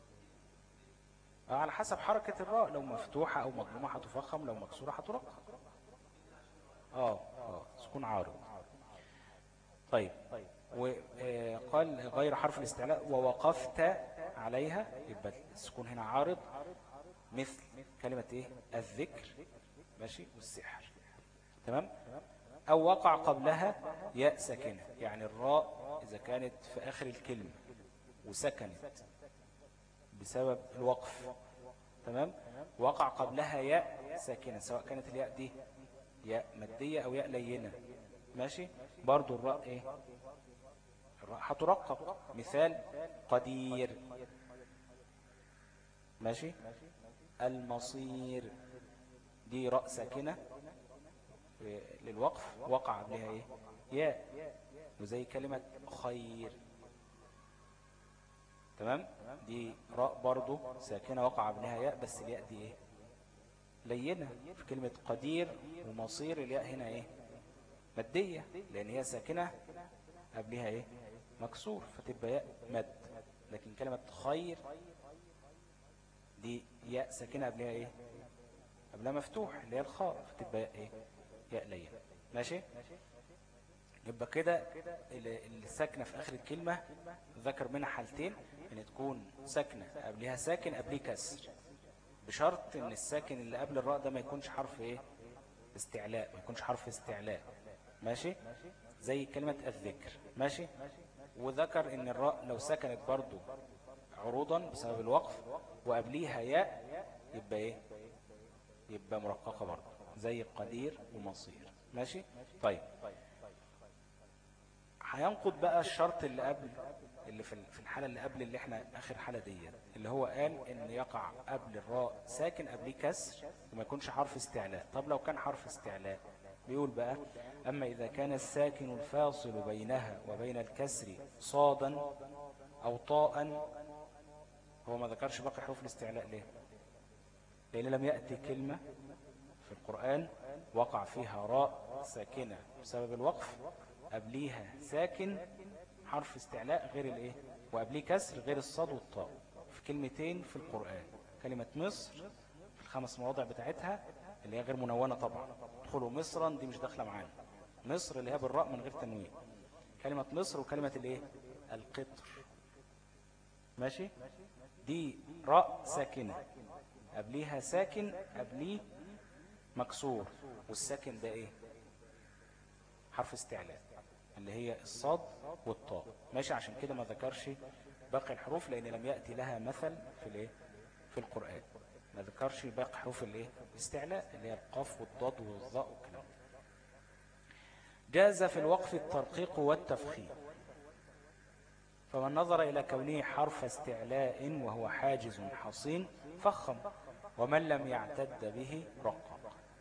Speaker 1: آه على حسب حركة الراء لو مفتوحة او مضمومة هتفخم لو مكسورة هترقق اه اه سكون عارض طيب وقال غير حرف الاستعلاء ووقفت عليها يبقى السكون هنا عارض مثل كلمة ايه الذكر ماشي والسحر تمام أو وقع قبلها ياء ساكنة يعني الراء إذا كانت في آخر الكلمة وسكنت بسبب الوقف تمام وقع قبلها ياء ساكنة سواء كانت الياء دي ياء مادية أو ياء لينة ماشي برضو الراء إيه الراء هترقق مثال قدير ماشي المصير دي راء ساكنة للوقف وقع قبلها ايه ياء وزي كلمة خير تمام دي راء برضو ساكنة وقع قبلها ياء بس الياء دي ايه لينة في كلمة قدير ومصير الياء هنا ايه مادية لان هي ساكنة قبلها ايه مكسور فتبقى ياء مد لكن كلمة خير دي ياء ساكنة قبلها ايه قبلها مفتوح اللي هي الخاء فتبقى ياء ايه ياء لين ماشي يبقى كده اللي ساكنه في اخر الكلمه ذكر منها حالتين ان تكون ساكنه قبلها ساكن قبليه كسر بشرط ان الساكن اللي قبل الراء ده ما يكونش حرف ايه استعلاء ما يكونش حرف استعلاء ماشي زي كلمه الذكر ماشي وذكر ان الراء لو سكنت برضو عروضا بسبب الوقف وقبليها ياء يبقى ايه يبقى مرققه برضو زي قدير ومصير ماشي طيب هينقض بقى الشرط اللي قبل اللي في في الحالة اللي قبل اللي احنا اخر حالة دي اللي هو قال ان يقع قبل الراء ساكن قبليه كسر وما يكونش حرف استعلاء طب لو كان حرف استعلاء بيقول بقى اما اذا كان الساكن الفاصل بينها وبين الكسر صادا او طاء هو ما ذكرش باقي حروف الاستعلاء ليه لان لم يأتي كلمة في القرآن وقع فيها راء ساكنة بسبب الوقف قبليها ساكن حرف استعلاء غير الايه وقبليه كسر غير الصاد والطاء في كلمتين في القرآن كلمة مصر في الخمس مواضع بتاعتها اللي هي غير منونة طبعا ادخلوا مصرا دي مش داخلة معانا مصر اللي هي بالراء من غير تنوين كلمة مصر وكلمة الايه القطر ماشي دي راء ساكنة قبليها ساكن قبليه مكسور والساكن ده ايه حرف استعلاء اللي هي الصاد والطاء ماشي عشان كده ما ذكرش باقي الحروف لان لم يأتي لها مثل في الايه في القرآن ما ذكرش باقي حروف الايه الاستعلاء اللي هي القاف والضاد والظاء والكلام جاز في الوقف الترقيق والتفخيم فمن نظر إلى كونه حرف استعلاء وهو حاجز حصين فخم ومن لم يعتد به رقق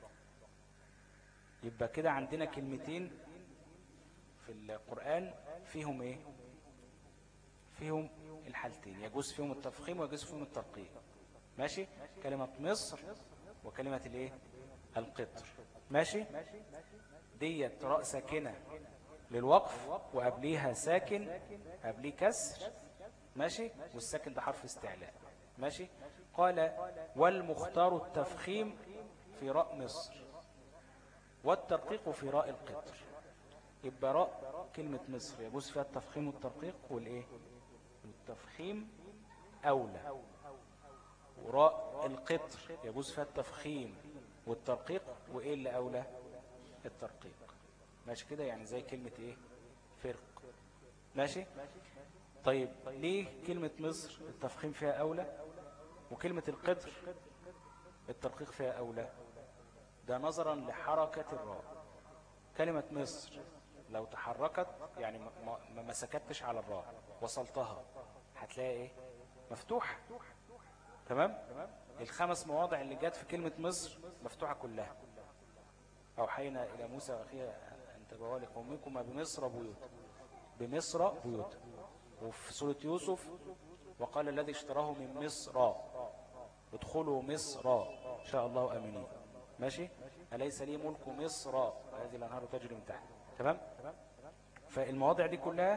Speaker 1: يبقى كده عندنا كلمتين في القرآن فيهم ايه فيهم الحالتين يجوز فيهم التفخيم ويجوز فيهم الترقيق ماشي كلمة مصر وكلمة الايه القطر ماشي ديت راء ساكنة للوقف وقبليها ساكن قبليه كسر ماشي والساكن ده حرف استعلاء ماشي قال والمختار التفخيم في راء مصر والترقيق في راء القطر يبقى راء كلمة مصر يجوز فيها التفخيم والترقيق والايه التفخيم أولى وراء القطر يجوز فيها التفخيم والترقيق وإيه اللي أولى الترقيق ماشي كده يعني زي كلمة إيه فرق ماشي طيب ليه كلمة مصر التفخيم فيها أولى وكلمة القطر الترقيق فيها أولى ده نظرا لحركة الراء كلمة مصر لو تحركت يعني ما, ما, ما سكتش على الراء وصلتها هتلاقي ايه مفتوحة تمام الخمس مواضع اللي جت في كلمة مصر مفتوحة كلها أوحينا إلى موسى وأخيها أن تبوا لقومكما بمصر بيوتا بمصر بيوتا وفي سورة يوسف وقال الذي اشتراه من مصر ادخلوا مصر إن شاء الله آمنين ماشي أليس لي ملك مصر هذه الأنهار تجري من تحت تمام فالمواضع دي كلها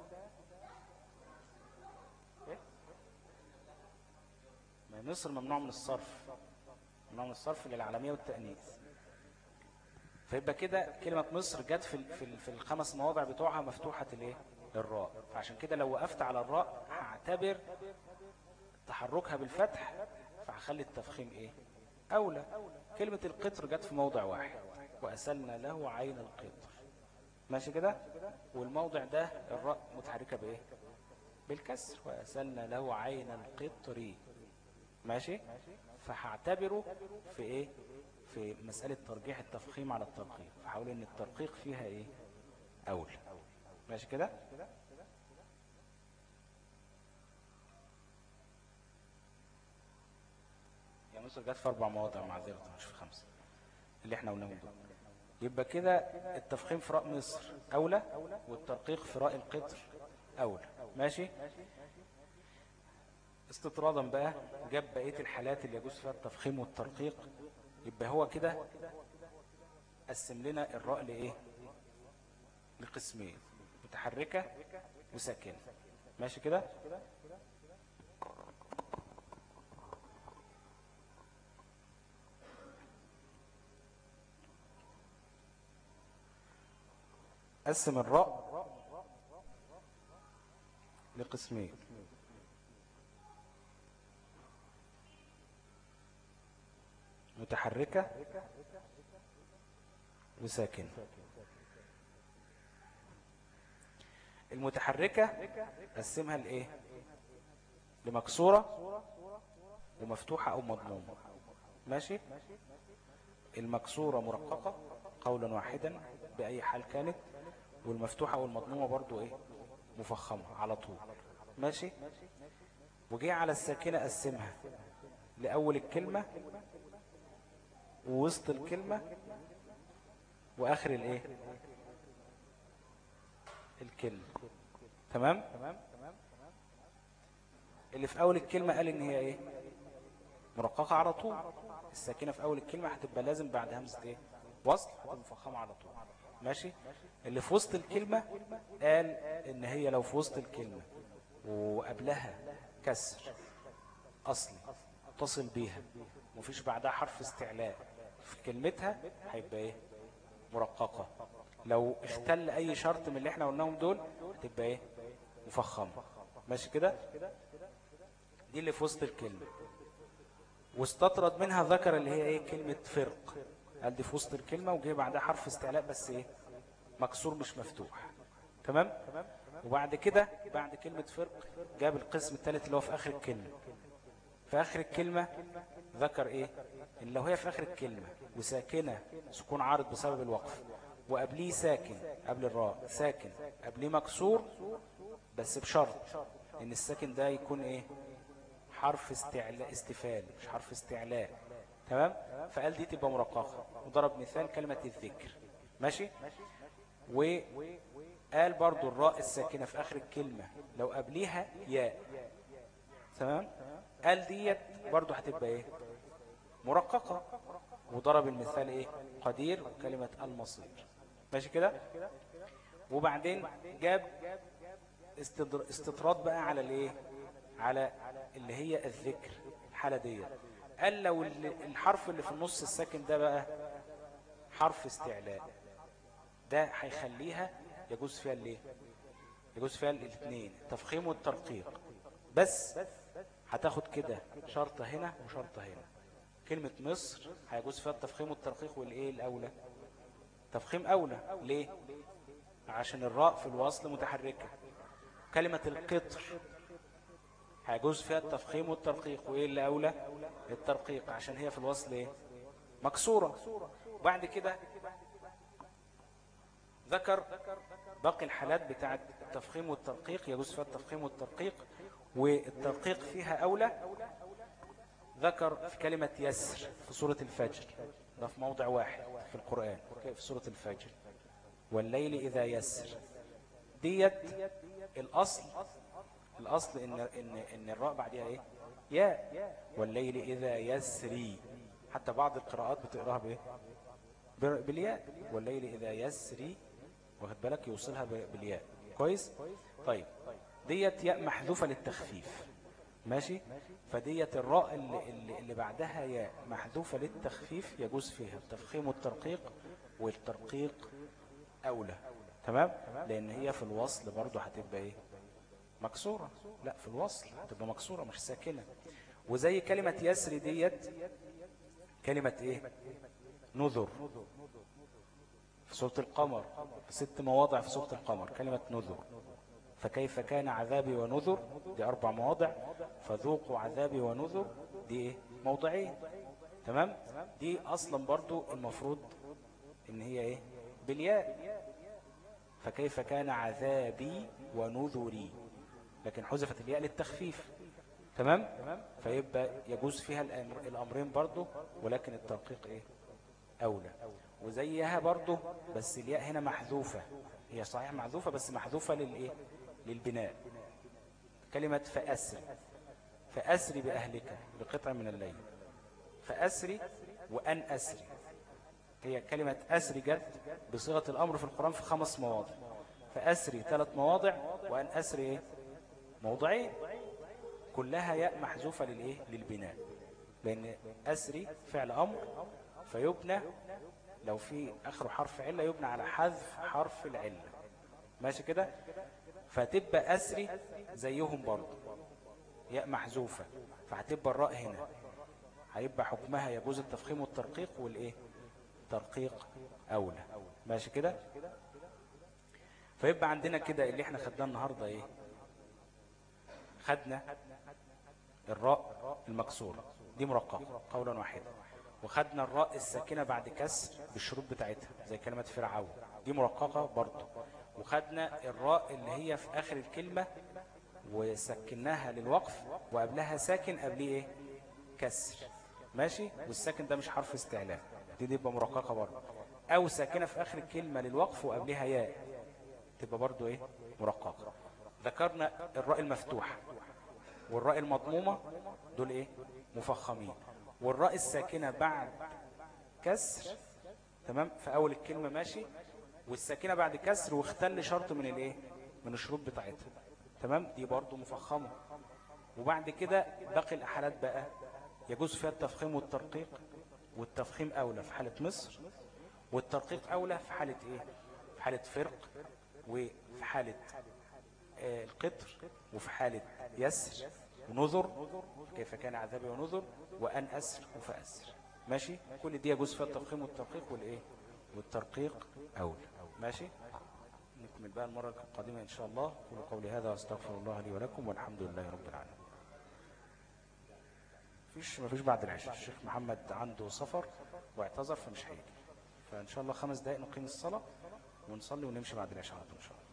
Speaker 1: ما مصر ممنوع من الصرف ممنوع من الصرف للعالمية والتأنيث فيبقى كده كلمة مصر جت في في في الخمس مواضع بتوعها مفتوحة الايه الراء فعشان كده لو وقفت على الراء هعتبر تحركها بالفتح فهخلي التفخيم ايه اولى كلمة القطر جت في موضع واحد وأسلنا له عين القطر ماشي كده والموضع ده الراء متحركة بايه بالكسر وأسلنا له عين القطر ماشي فهعتبره في ايه في مسألة ترجيح التفخيم على الترقيق فحاول ان الترقيق فيها ايه اول ماشي كده يا مصر جت في اربع مواضع معذرة مش في خمسة اللي احنا قلناهم دول يبقى كده التفخيم في راء مصر اولى والترقيق في راء القطر اولى ماشي استطرادا بقى جاب بقية الحالات اللي يجوز فيها التفخيم والترقيق يبقى هو كده قسم لنا الراء لإيه لقسمين متحركة وساكنة ماشي كده قسم الراء لقسمين متحركة وساكنة المتحركة قسمها لإيه لمكسورة ومفتوحة أو مضمومة ماشي المكسورة مرققة قولا واحدا بأي حال كانت والمفتوحة والمضمومة برضو إيه مفخمة على طول ماشي وجي على الساكنة قسمها لأول الكلمة ووسط الكلمة وآخر الإيه الكلمة تمام اللي في أول الكلمة قال إن هي إيه مرققة على طول الساكنة في أول الكلمة هتبقى لازم بعد همزة إيه وصل هتبقى مفخمة على طول ماشي اللي في وسط الكلمة قال إن هي لو في وسط الكلمة وقبلها كسر أصلي اتصل بيها ومفيش بعدها حرف استعلاء في كلمتها هيبقى إيه مرققة لو اختل أي شرط من اللي احنا قلناهم دول هتبقى إيه مفخمة ماشي كده دي اللي في وسط الكلمة واستطرد منها ذكر اللي هي ايه كلمة فرق قال دي في وسط الكلمة وجه بعدها حرف استعلاء بس ايه مكسور مش مفتوح تمام وبعد كده بعد كلمة فرق جاب القسم الثالث اللي هو في آخر الكلمة في آخر الكلمة ذكر ايه اللي لو هي في آخر الكلمة وساكنة سكون عارض بسبب الوقف وقبليه ساكن قبل الراء ساكن قبليه مكسور بس بشرط ان الساكن ده يكون ايه حرف استعلاء استفال مش حرف استعلاء تمام فقال دي تبقى مرققة وضرب مثال كلمة الذكر ماشي وقال برضو الراء الساكنة في آخر الكلمة لو قبليها ياء تمام قال ديت برضو هتبقى ايه مرققة وضرب المثال ايه قدير وكلمة المصير ماشي كده وبعدين جاب استدر... استطراد بقى على الايه على اللي هي الذكر الحالة دي قال لو ال- الحرف اللي في النص الساكن ده بقى حرف استعلاء ده هيخليها يجوز فيها الايه يجوز فيها الاثنين التفخيم والترقيق بس هتاخد كده شرطة هنا وشرطة هنا كلمة مصر هيجوز فيها التفخيم والترقيق والايه الاولى تفخيم اولى ليه عشان الراء في الوصل متحركة كلمة القطر هيجوز فيها التفخيم والترقيق وايه اللي اولى الترقيق عشان هي في الوصل ايه مكسورة بعد كده ذكر باقي الحالات بتاعة التفخيم والترقيق يجوز فيها التفخيم والترقيق والترقيق فيها أولى ذكر في كلمة يسر في سورة الفجر ده في موضع واحد في القرآن في سورة الفجر والليل إذا يسر ديت الأصل الأصل إن, إن, إن الراء بعدها إيه ياء والليل إذا يسري حتى بعض القراءات بتقراها بإيه بر- بالياء والليل إذا يسري واخد بالك يوصلها ب- بالياء كويس طيب ديت ياء محذوفة للتخفيف ماشي فديت الراء اللي, اللي, اللي بعدها ياء محذوفة للتخفيف يجوز فيها التفخيم والترقيق والترقيق أولى تمام لأن هي في الوصل برضو هتبقى إيه مكسورة لا في الوصل هتبقى مكسورة مش ساكنة وزي كلمة يسري ديت كلمة إيه نذر في سورة القمر في ست مواضع في سورة القمر كلمة نذر فكيف كان عذابي ونذر دي أربع مواضع فذوقوا عذابي ونذر دي إيه موضعين تمام دي أصلا برضو المفروض إن هي إيه بالياء فكيف كان عذابي ونذري لكن حذفت الياء للتخفيف تمام فيبقى يجوز فيها الأمر الأمرين برضو ولكن الترقيق إيه أولى وزيها برضو بس الياء هنا محذوفة هي صحيح محذوفة بس محذوفة للإيه للبناء كلمة فأسري فأسري بأهلك بقطع من الليل فأسري وأن أسري هي كلمة أسري جت بصيغة الأمر في القرآن في خمس مواضع فأسري ثلاث مواضع وأن أسري إيه؟ موضعين كلها ياء محذوفة للإيه؟ للبناء لأن أسري فعل أمر فيبنى لو في آخره حرف علة يبنى على حذف حرف العلة ماشي كده فتبقى أسري زيهم برضه ياء محذوفة فهتبقى الراء هنا هيبقى حكمها يجوز التفخيم والترقيق والإيه ترقيق أولى ماشي كده فيبقى عندنا كده اللي احنا خدناه النهاردة ايه خدنا الراء المكسورة دي مرققة قولا واحدا وخدنا الراء الساكنة بعد كسر بالشروط بتاعتها زي كلمة فرعون دي مرققة برضه وخدنا الراء اللي هي في آخر الكلمة وسكناها للوقف وقبلها ساكن قبليه ايه كسر ماشي والساكن ده مش حرف استعلاء دي دي يبقى مرققة برضه او ساكنة في آخر الكلمة للوقف وقبلها ياء تبقى برضه ايه مرققة ذكرنا الراء المفتوحة والراء المضمومة دول ايه مفخمين والراء الساكنة بعد كسر تمام في اول الكلمة ماشي والساكنة بعد كسر واختل شرط من الايه من الشروط بتاعتها تمام دي برضو مفخمة وبعد كده باقي الأحالات بقى يجوز فيها التفخيم والترقيق والتفخيم أولى في حالة مصر والترقيق أولى في حالة إيه؟ في حالة فرق وفي حالة آه القطر وفي حالة يسر ونذر كيف كان عذابي ونذر وأن أسر وفأسر ماشي كل دي يجوز فيها التفخيم والترقيق والإيه والترقيق أولى ماشي نكمل بقى المرة القادمة إن شاء الله قولوا قولي هذا واستغفر الله لي ولكم والحمد لله رب العالمين مفيش مفيش بعد العشاء الشيخ محمد عنده سفر واعتذر فمش هيجي فإن شاء الله خمس دقائق نقيم الصلاة ونصلي ونمشي بعد العشاء على طول إن شاء الله